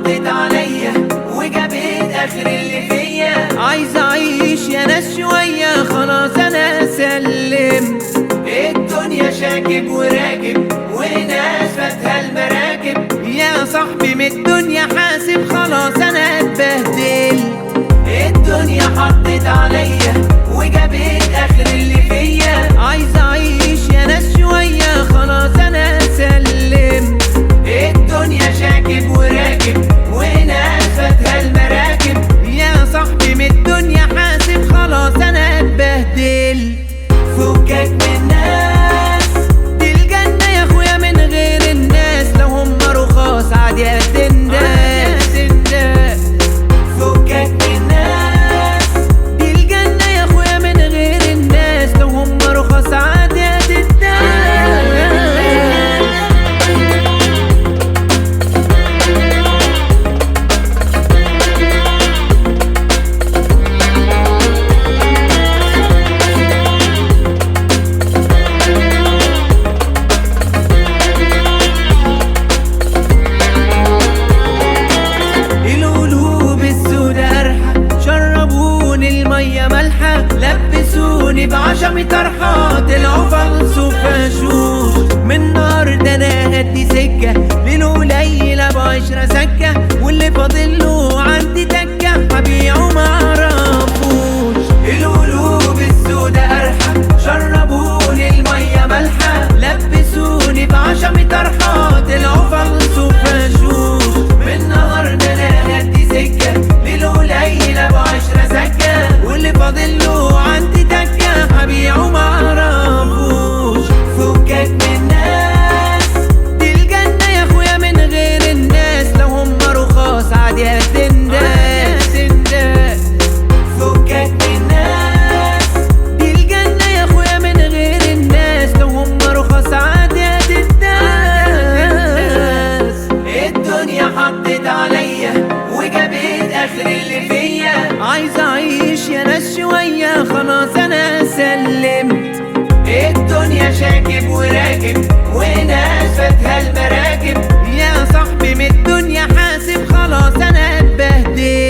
حطت عليا وجابت اخر اللي فيا عايز اعيش يا ناس شوية خلاص انا سلمت الدنيا شاكب وراكب وناس فاتها المراكب يا صاحبي من الدنيا حاسب خلاص انا اتبهدل الدنيا حطت عليا وجابت اخر اللي فيا عايز اعيش يا ناس شوية خلاص انا سلمت الدنيا شاكب وراكب وناس فاتها المراكب يا صاحبي من الدنيا حاسب خلاص انا اتبهدل فكك من الناس دي الجنة يا اخويا من غير الناس لو هم رخاص عادي قد الناس فكك من الناس دي الجنة يا اخويا من غير الناس لو هم رخاص عادي قد الناس القلوب السوداء أرحى شربوني المية مالحة لبسوني بعشم طرحة طلعوا فلسفة شوش من نار ده أنا هدي سكة للقليل أبو عشرة سكة واللي فاضل له عندي تكة هبيعه معرفوش القلوب السوداء أرحى شربوني المية مالحة لبسوني بعشم طرحة طلعوا فلسفة شوش من نهار ده أنا هدي سكة للقليل أبو عشرة سكة واللي فاضل له عندي تكة هبيعه معرفوش فكك من الناس دي الجنة يا اخويا من غير الناس لو هم رخاص عادي قد الناس فكك من الناس دي الجنة يا اخويا من غير الناس لو هم رخاص عادي قد الناس الدنيا حطت عليا وجابت آخر اللي فيا عايز اعيش يا ناس شوية خلاص انا سلمت الدنيا شاكب وراكب وناس فاتها المراكب يا صاحبي من الدنيا حاسب خلاص انا اتبهدل